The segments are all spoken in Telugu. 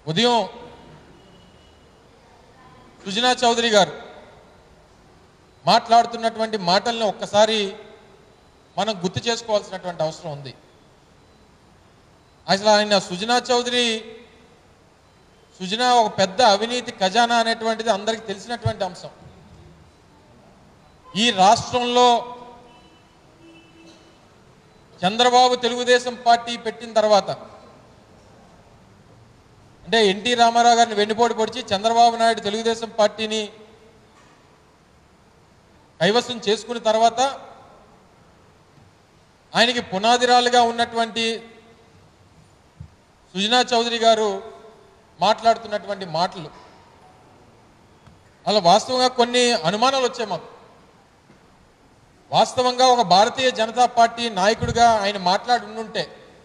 ఉదయం సుజనా చౌదరి గారు మాట్లాడుతున్నటువంటి మాటల్ని ఒక్కసారి మనం గుర్తు చేసుకోవాల్సినటువంటి అవసరం ఉంది అసలు ఆయన సుజనా చౌదరి సుజనా ఒక పెద్ద అవినీతి ఖజానా అనేటువంటిది అందరికీ తెలిసినటువంటి అంశం ఈ రాష్ట్రంలో చంద్రబాబు తెలుగుదేశం పార్టీ పెట్టిన తర్వాత అంటే ఎన్టీ రామారావు గారిని వెన్నుపోటు పొడిచి చంద్రబాబు నాయుడు తెలుగుదేశం పార్టీని కైవసం చేసుకున్న తర్వాత ఆయనకి పునాదిరాలుగా ఉన్నటువంటి సుజనా చౌదరి గారు మాట్లాడుతున్నటువంటి మాటలు అలా వాస్తవంగా కొన్ని అనుమానాలు వచ్చాయి మాకు వాస్తవంగా ఒక భారతీయ జనతా పార్టీ నాయకుడిగా ఆయన మాట్లాడి ఉండుంటే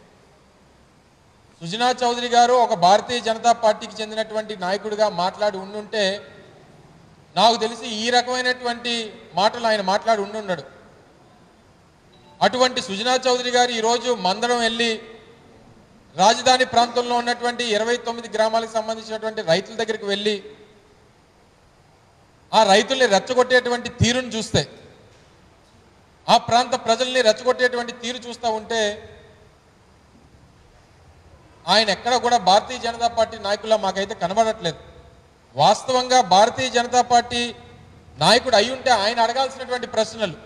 సుజనా చౌదరి గారు ఒక భారతీయ జనతా పార్టీకి చెందినటువంటి నాయకుడిగా మాట్లాడి ఉండుంటే నాకు తెలిసి ఈ రకమైనటువంటి మాటలు ఆయన మాట్లాడి ఉండున్నాడు అటువంటి సుజనా చౌదరి గారు ఈరోజు మందడం వెళ్ళి రాజధాని ప్రాంతంలో ఉన్నటువంటి ఇరవై తొమ్మిది గ్రామాలకు సంబంధించినటువంటి రైతుల దగ్గరికి వెళ్ళి ఆ రైతుల్ని రెచ్చగొట్టేటువంటి తీరును చూస్తే ఆ ప్రాంత ప్రజల్ని రెచ్చగొట్టేటువంటి తీరు చూస్తూ ఉంటే ఆయన ఎక్కడ కూడా భారతీయ జనతా పార్టీ నాయకుల్లో మాకైతే కనబడట్లేదు వాస్తవంగా భారతీయ జనతా పార్టీ నాయకుడు అయి ఉంటే ఆయన అడగాల్సినటువంటి ప్రశ్నలు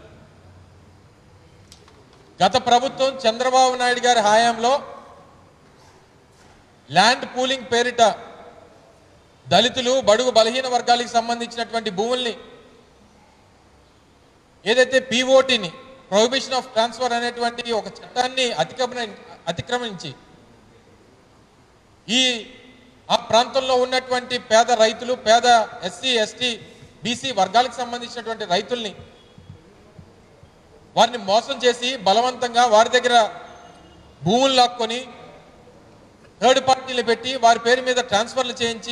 గత ప్రభుత్వం చంద్రబాబు నాయుడు గారి హయాంలో ల్యాండ్ పూలింగ్ పేరిట దళితులు బడుగు బలహీన వర్గాలకు సంబంధించినటువంటి భూముల్ని ఏదైతే పీఓటీని ప్రొహిబిషన్ ఆఫ్ ట్రాన్స్ఫర్ అనేటువంటి ఒక చట్టాన్ని అతిక్రమ అతిక్రమించి ఈ ఆ ప్రాంతంలో ఉన్నటువంటి పేద రైతులు పేద ఎస్సీ ఎస్టీ బీసీ వర్గాలకు సంబంధించినటువంటి రైతుల్ని వారిని మోసం చేసి బలవంతంగా వారి దగ్గర భూములు లాక్కొని థర్డ్ పార్టీలు పెట్టి వారి పేరు మీద ట్రాన్స్ఫర్లు చేయించి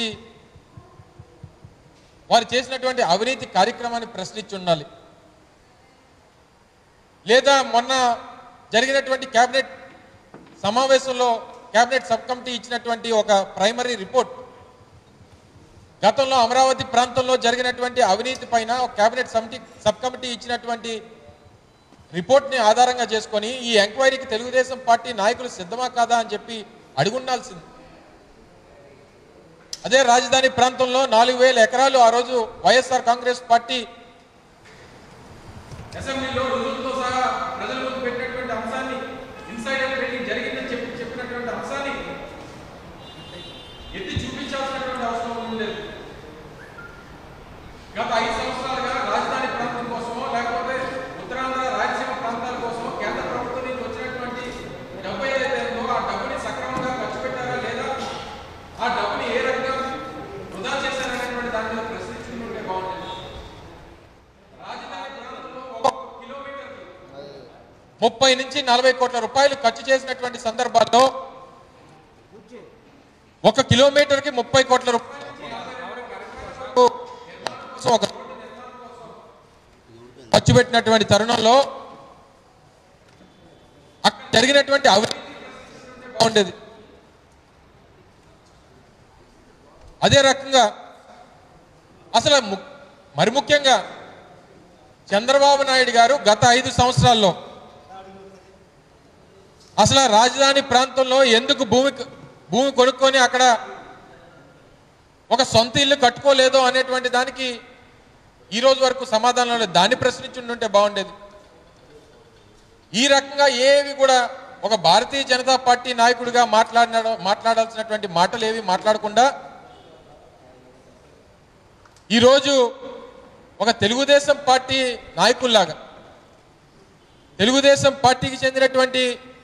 వారు చేసినటువంటి అవినీతి కార్యక్రమాన్ని ప్రశ్నించి ఉండాలి లేదా మొన్న జరిగినటువంటి కేబినెట్ సమావేశంలో కేబినెట్ సబ్ కమిటీ ఇచ్చినటువంటి ఒక ప్రైమరీ రిపోర్ట్ గతంలో అమరావతి ప్రాంతంలో జరిగినటువంటి అవినీతి పైన ఒక కేబినెట్ సమితి సబ్ కమిటీ ఇచ్చినటువంటి రిపోర్ట్ని ఆధారంగా చేసుకొని ఈ ఎంక్వైరీకి తెలుగుదేశం పార్టీ నాయకులు సిద్ధమా కాదా అని చెప్పి అడుగుండాల్సింది అదే రాజధాని ప్రాంతంలో నాలుగు వేల ఎకరాలు ఆ రోజు వైఎస్ఆర్ కాంగ్రెస్ పార్టీ అసెంబ్లీలో రుజువులతో సహా ప్రజల ముందు పెట్టినటువంటి అంశాన్ని ఇన్సైడర్ ట్రేడింగ్ జరిగిందని చెప్పి చెప్పినటువంటి అంశాన్ని ఎత్తి చూపించాల్సినటువంటి అవసరం ఉండేది గత ఐదు సంవత్సరాలుగా రాజధాని ప్రాంతం కోసమో లేకపోతే ఉత్తరాంధ్ర రాయలసీమ ప్రాంతాల కోసం కేంద్ర ప్రభుత్వం నుంచి వచ్చినటువంటి డబ్బు ఏదైతే ఉందో ఆ డబ్బుని సక్రమంగా ఖర్చు పెట్టారా లేదా ఆ డబ్బుని ఏ రకంగా వృధా చేశారనేటువంటి దాని మీద ప్రశ్నించుకుంటే బాగుంటుంది రాజధాని ప్రాంతంలో ఒక కిలోమీటర్కి ముప్పై నుంచి నలభై కోట్ల రూపాయలు ఖర్చు చేసినటువంటి సందర్భాల్లో ఒక కిలోమీటర్కి ముప్పై కోట్ల రూపాయలు కోసం ఒక ఖర్చు పెట్టినటువంటి తరుణంలో అక్కడ జరిగినటువంటి అవినీతి బాగుండేది అదే రకంగా అసలు ము- మరి ముఖ్యంగా చంద్రబాబు నాయుడు గారు గత ఐదు సంవత్సరాల్లో అసలు ఆ రాజధాని ప్రాంతంలో ఎందుకు భూమి భూమి కొనుక్కొని అక్కడ ఒక సొంత ఇల్లు కట్టుకోలేదో అనేటువంటి దానికి ఈ రోజు వరకు సమాధానం లేదు దాన్ని ప్రశ్నించుంటే బాగుండేది ఈ రకంగా ఏవి కూడా ఒక భారతీయ జనతా పార్టీ నాయకుడిగా మాట్లాడిన మాట్లాడాల్సినటువంటి మాటలు ఏవి మాట్లాడకుండా ఈరోజు ఒక తెలుగుదేశం పార్టీ నాయకుల్లాగా తెలుగుదేశం పార్టీకి చెందినటువంటి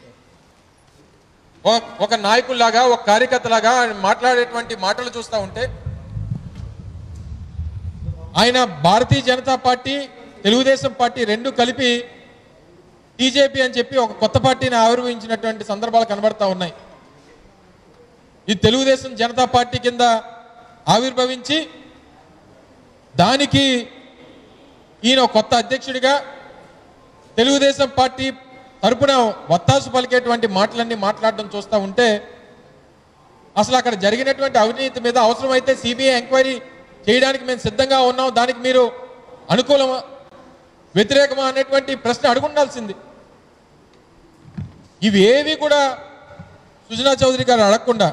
ఒక- ఒక నాయకుల్లాగా ఒక కార్యకర్తలాగా ఆయన మాట్లాడేటువంటి మాటలు చూస్తూ ఉంటే ఆయన భారతీయ జనతా పార్టీ తెలుగుదేశం పార్టీ రెండు కలిపి టీజేపీ అని చెప్పి ఒక కొత్త పార్టీని ఆవిర్భవించినటువంటి సందర్భాలు కనబడతా ఉన్నాయి ఈ తెలుగుదేశం జనతా పార్టీ కింద ఆవిర్భవించి దానికి ఈయన ఒక కొత్త అధ్యక్షుడిగా తెలుగుదేశం పార్టీ తరపున వత్తాసు పలికేటువంటి మాటలన్నీ మాట్లాడడం చూస్తూ ఉంటే అసలు అక్కడ జరిగినటువంటి అవినీతి మీద అవసరమైతే సిబిఐ ఎంక్వైరీ చేయడానికి మేము సిద్ధంగా ఉన్నాం దానికి మీరు అనుకూలమా వ్యతిరేకమా అనేటువంటి ప్రశ్న అడుగుండాల్సింది ఇవి ఏవి కూడా సుజనా చౌదరి గారు అడగకుండా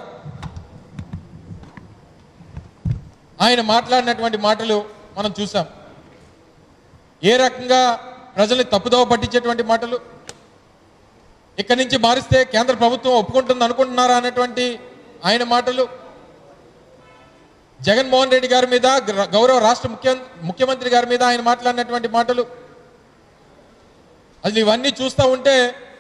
ఆయన మాట్లాడినటువంటి మాటలు మనం చూసాం ఏ రకంగా ప్రజల్ని తప్పుదోవ పట్టించేటువంటి మాటలు ఇక్కడి నుంచి మారిస్తే కేంద్ర ప్రభుత్వం ఒప్పుకుంటుంది అనుకుంటున్నారా అనేటువంటి ఆయన మాటలు జగన్మోహన్ రెడ్డి గారి మీద గ్ర- గౌరవ రాష్ట్ర ముఖ్య ముఖ్యమంత్రి గారి మీద ఆయన మాట్లాడినటువంటి మాటలు అసలు ఇవన్నీ చూస్తూ ఉంటే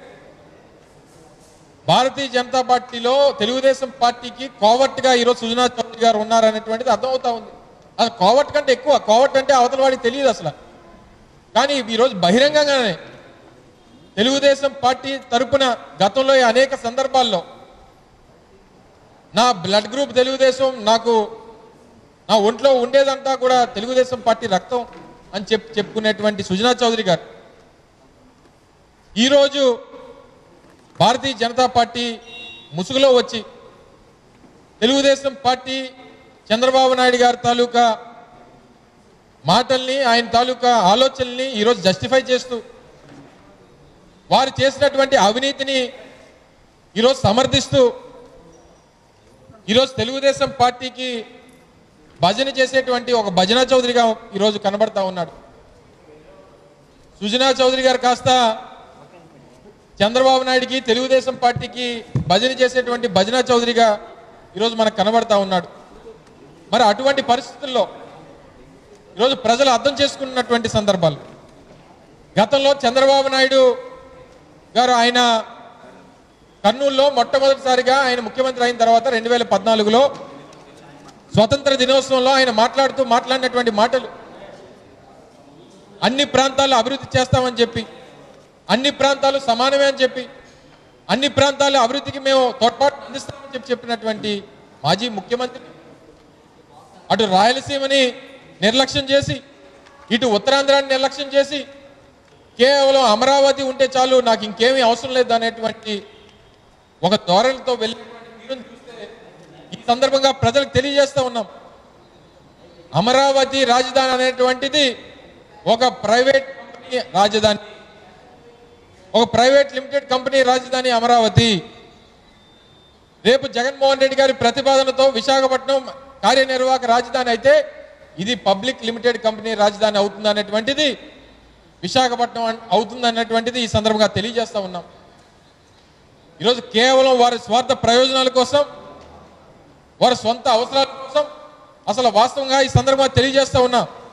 భారతీయ జనతా పార్టీలో తెలుగుదేశం పార్టీకి కోవట్గా ఈరోజు సుజనా చౌదరి గారు ఉన్నారనేటువంటిది అర్థమవుతా ఉంది అది కోవట్ కంటే ఎక్కువ కోవట్ అంటే అవతల వాడికి తెలియదు అసలు కానీ ఈరోజు బహిరంగంగానే తెలుగుదేశం పార్టీ తరపున గతంలో ఈ అనేక సందర్భాల్లో నా బ్లడ్ గ్రూప్ తెలుగుదేశం నాకు నా ఒంట్లో ఉండేదంతా కూడా తెలుగుదేశం పార్టీ రక్తం అని చెప్పి చెప్పుకునేటువంటి సుజనా చౌదరి గారు ఈరోజు భారతీయ జనతా పార్టీ ముసుగులో వచ్చి తెలుగుదేశం పార్టీ చంద్రబాబు నాయుడు గారి తాలూకా మాటల్ని ఆయన తాలూకా ఆలోచనల్ని ఈరోజు జస్టిఫై చేస్తూ వారు చేసినటువంటి అవినీతిని ఈరోజు సమర్థిస్తూ ఈరోజు తెలుగుదేశం పార్టీకి భజన చేసేటువంటి ఒక భజనా చౌదరిగా ఈరోజు కనబడతా ఉన్నాడు సుజనా చౌదరి గారు కాస్త చంద్రబాబు నాయుడికి తెలుగుదేశం పార్టీకి భజన చేసేటువంటి భజనా చౌదరిగా ఈరోజు మనకు కనబడతా ఉన్నాడు మరి అటువంటి పరిస్థితుల్లో ఈరోజు ప్రజలు అర్థం చేసుకున్నటువంటి సందర్భాలు గతంలో చంద్రబాబు నాయుడు గారు ఆయన కర్నూలులో మొట్టమొదటిసారిగా ఆయన ముఖ్యమంత్రి అయిన తర్వాత రెండు వేల పద్నాలుగులో స్వతంత్ర దినోత్సవంలో ఆయన మాట్లాడుతూ మాట్లాడినటువంటి మాటలు అన్ని ప్రాంతాల్లో అభివృద్ధి చేస్తామని చెప్పి అన్ని ప్రాంతాలు సమానమే అని చెప్పి అన్ని ప్రాంతాల అభివృద్ధికి మేము తోడ్పాటు అందిస్తామని చెప్పి చెప్పినటువంటి మాజీ ముఖ్యమంత్రి అటు రాయలసీమని నిర్లక్ష్యం చేసి ఇటు ఉత్తరాంధ్రాన్ని నిర్లక్ష్యం చేసి కేవలం అమరావతి ఉంటే చాలు నాకు ఇంకేమీ అవసరం లేదు అనేటువంటి ఒక ధోరణితో వెళ్ళినటువంటి తీరును చూస్తే ఈ సందర్భంగా ప్రజలకు తెలియజేస్తా ఉన్నాం అమరావతి రాజధాని అనేటువంటిది ఒక ప్రైవేట్ కంపెనీ రాజధాని ఒక ప్రైవేట్ లిమిటెడ్ కంపెనీ రాజధాని అమరావతి రేపు జగన్మోహన్ రెడ్డి గారి ప్రతిపాదనతో విశాఖపట్నం కార్యనిర్వాహక రాజధాని అయితే ఇది పబ్లిక్ లిమిటెడ్ కంపెనీ రాజధాని అవుతుంది అనేటువంటిది విశాఖపట్నం అన్- అవుతుంది అన్నటువంటిది ఈ సందర్భంగా తెలియజేస్తా ఉన్నాం ఈరోజు కేవలం వారి స్వార్థ ప్రయోజనాల కోసం వారి సొంత అవసరాల కోసం అసలు వాస్తవంగా ఈ సందర్భంగా తెలియజేస్తా ఉన్నా